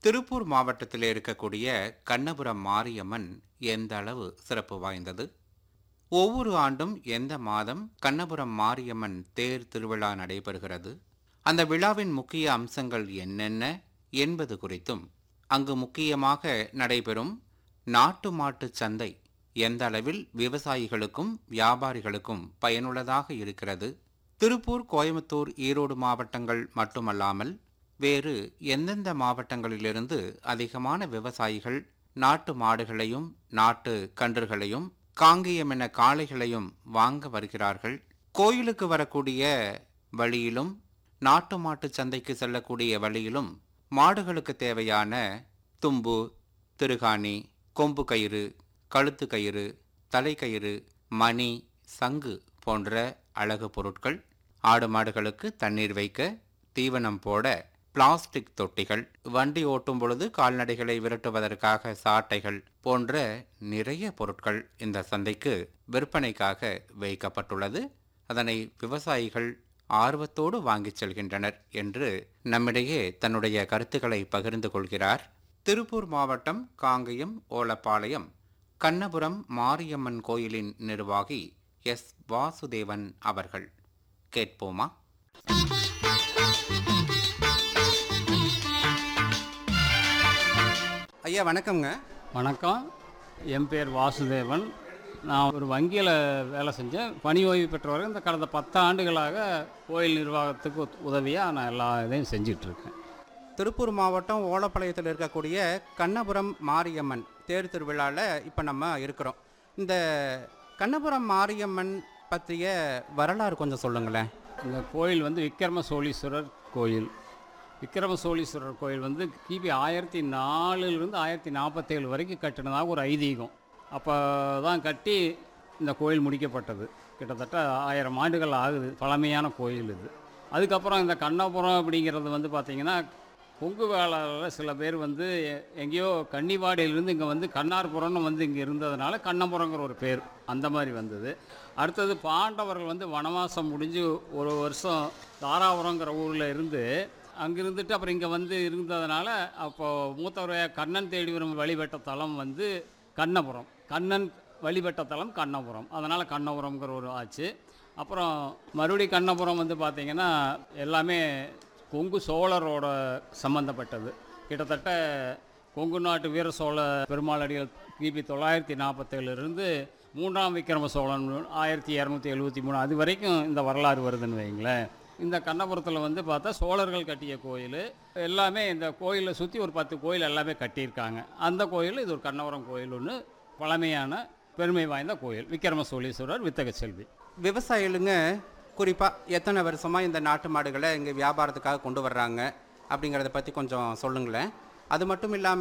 திருப்பூர் மாவட்டத்தில் இருக்கக்கூடிய கண்ணபுரம் மாரியம்மன் எந்த அளவு சிறப்பு வாய்ந்தது ஒவ்வொரு ஆண்டும் எந்த மாதம் கண்ணபுரம் மாரியம்மன் தேர் திருவிழா நடைபெறுகிறது அந்த விழாவின் முக்கிய அம்சங்கள் என்னென்ன என்பது குறித்தும் அங்கு முக்கியமாக நடைபெறும் நாட்டு மாட்டுச் சந்தை எந்த அளவில் விவசாயிகளுக்கும் வியாபாரிகளுக்கும் பயனுள்ளதாக இருக்கிறது திருப்பூர் கோயம்புத்தூர் ஈரோடு மாவட்டங்கள் மட்டுமல்லாமல் வேறு எந்தெந்த மாவட்டங்களிலிருந்து அதிகமான விவசாயிகள் நாட்டு மாடுகளையும் நாட்டு கன்றுகளையும் காங்கேயம் என காளைகளையும் வாங்க வருகிறார்கள் கோயிலுக்கு வரக்கூடிய வழியிலும் நாட்டு மாட்டுச் சந்தைக்கு செல்லக்கூடிய வழியிலும் மாடுகளுக்கு தேவையான தும்பு திருகாணி கொம்பு கயிறு கழுத்து கயிறு தலைக்கயிறு மணி சங்கு போன்ற அழகு பொருட்கள் ஆடு மாடுகளுக்கு தண்ணீர் வைக்க தீவனம் போட பிளாஸ்டிக் தொட்டிகள் வண்டி ஓட்டும் பொழுது கால்நடைகளை விரட்டுவதற்காக சாட்டைகள் போன்ற நிறைய பொருட்கள் இந்த சந்தைக்கு விற்பனைக்காக வைக்கப்பட்டுள்ளது அதனை விவசாயிகள் ஆர்வத்தோடு வாங்கிச் செல்கின்றனர் என்று நம்மிடையே தன்னுடைய கருத்துக்களை பகிர்ந்து கொள்கிறார் திருப்பூர் மாவட்டம் காங்கயம் ஓலப்பாளையம் கண்ணபுரம் மாரியம்மன் கோயிலின் நிர்வாகி எஸ் வாசுதேவன் அவர்கள் கேட்போமா ஐயா வணக்கம்ங்க வணக்கம் என் பேர் வாசுதேவன் நான் ஒரு வங்கியில் வேலை செஞ்சேன் பணி ஓய்வு பெற்றவரை இந்த கடந்த பத்து ஆண்டுகளாக கோயில் நிர்வாகத்துக்கு உதவியாக நான் எல்லா இதையும் செஞ்சிட்ருக்கேன் திருப்பூர் மாவட்டம் ஓலப்பாளையத்தில் இருக்கக்கூடிய கண்ணபுரம் மாரியம்மன் தேர் திருவிழாவில் இப்போ நம்ம இருக்கிறோம் இந்த கண்ணபுரம் மாரியம்மன் பற்றிய வரலாறு கொஞ்சம் சொல்லுங்களேன் இந்த கோயில் வந்து விக்ரம சோழீஸ்வரர் கோயில் விக்ரம சோழீஸ்வரர் கோயில் வந்து கிபி ஆயிரத்தி நாலுலேருந்து ஆயிரத்தி நாற்பத்தேழு வரைக்கும் கட்டினதாக ஒரு ஐதீகம் அப்போ தான் கட்டி இந்த கோயில் முடிக்கப்பட்டது கிட்டத்தட்ட ஆயிரம் ஆண்டுகள் ஆகுது பழமையான கோயில் இது அதுக்கப்புறம் இந்த கண்ணபுரம் அப்படிங்கிறது வந்து பார்த்திங்கன்னா கொங்கு வேளாளர் சில பேர் வந்து எ- எங்கேயோ கன்னிவாடியிலிருந்து இங்கே வந்து கண்ணார்புரம்னு வந்து இங்கே இருந்ததுனால கண்ணபுரங்கிற ஒரு பேர் அந்த மாதிரி வந்தது அடுத்தது பாண்டவர்கள் வந்து வனவாசம் முடிஞ்சு ஒரு வருஷம் தாராபுரங்கிற ஊரில் இருந்து அங்கே இருந்துட்டு அப்புறம் இங்கே வந்து இருந்ததுனால அப்போது மூத்தவரைய கண்ணன் தேடி வரும் வழிபட்ட தலம் வந்து கண்ணபுரம் கண்ணன் வழிபட்ட தலம் கண்ணபுரம் அதனால் கண்ணபுரம்ங்கிற ஒரு ஆச்சு அப்புறம் மறுபடி கண்ணபுரம் வந்து பார்த்திங்கன்னா எல்லாமே கொங்கு சோழரோட சம்மந்தப்பட்டது கிட்டத்தட்ட கொங்கு நாட்டு வீர சோழ பெருமாளடிகள் கிபி தொள்ளாயிரத்தி நாற்பத்தேழுலேருந்து மூன்றாம் விக்ரம சோழன் ஆயிரத்தி இரநூத்தி எழுபத்தி மூணு அது வரைக்கும் இந்த வரலாறு வருதுன்னு வைங்களேன் இந்த கண்ணபுரத்தில் வந்து பார்த்தா சோழர்கள் கட்டிய கோயில் எல்லாமே இந்த கோயிலை சுற்றி ஒரு பத்து கோயில் எல்லாமே கட்டியிருக்காங்க அந்த கோயில் இது ஒரு கண்ணபுரம் கோயில் ஒன்று பழமையான பெருமை வாய்ந்த கோயில் விக்ரம சோழீஸ்வரர் வித்தக செல்வி விவசாயிகளுங்க குறிப்பாக எத்தனை வருஷமாக இந்த நாட்டு மாடுகளை இங்கே வியாபாரத்துக்காக கொண்டு வர்றாங்க அப்படிங்கிறத பற்றி கொஞ்சம் சொல்லுங்களேன் அது மட்டும் இல்லாமல்